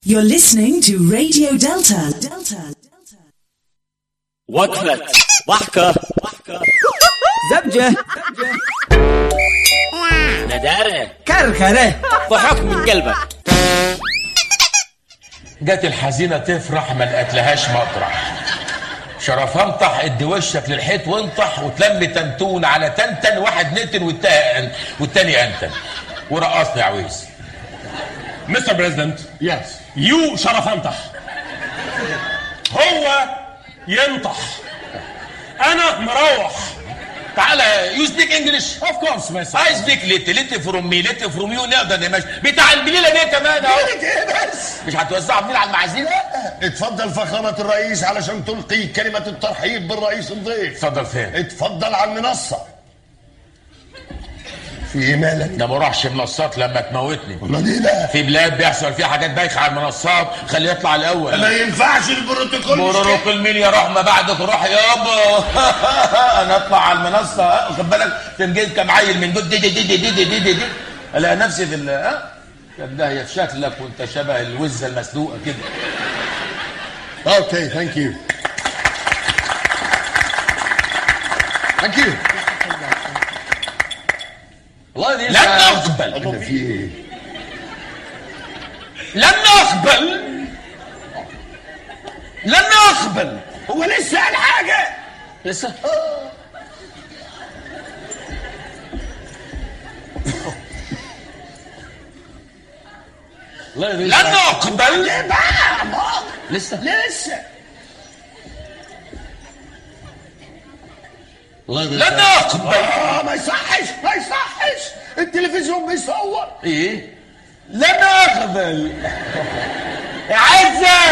You're listening to Radio Delta. Delta. وقفة ضحكة زبجة ندارة كركرة ضحك من قلبك جت الحزينة تفرح ما لقتلهاش مطرح شرف انطح ادي وشك للحيط وانطح وتلم تنتون على تنتن واحد نتن والتا- والتاني انتن ورقصني يا عويس مستر بريزيدنت Yes. يو شرفنطح هو ينطح انا مروح تعالى يو سبيك انجلش Of course, my son. اي سبيك ليت ليت فروم مي ليت فروم يو نقدر نمشي بتاع البليله دي كمان اهو ايه بس مش هتوزعوا بليل على المعازيم اتفضل فخامة الرئيس علشان تلقي كلمة الترحيب بالرئيس الضيف اتفضل فين اتفضل على المنصة في ايه مالك؟ ده ما اروحش منصات لما تموتني امال ايه بقى؟ في بلاد بيحصل فيها حاجات بايخه على المنصات خليه يطلع الاول ما ينفعش البروتوكول مش كده. مرورك المين يا روح ما بعدك روح يابا انا اطلع على المنصه ها، واخد بالك تنجز كام عيل من دول دي دي دي دي دي دي دي, دي, دي. الاقي نفسي في ال- ها كان ده هي في شكلك وانت شبه الوزه المسلوقه كده Okay, thank you. Thank you. والله لن اقبل أنا في ايه؟ لن اقبل لن اقبل هو لسه قال حاجة؟ لسه لن اقبل ليه بقى؟ الله. لسه لسه لن اقبل آه ما يصحش ما يصحش التلفزيون بيصور ايه لن اقبل عزة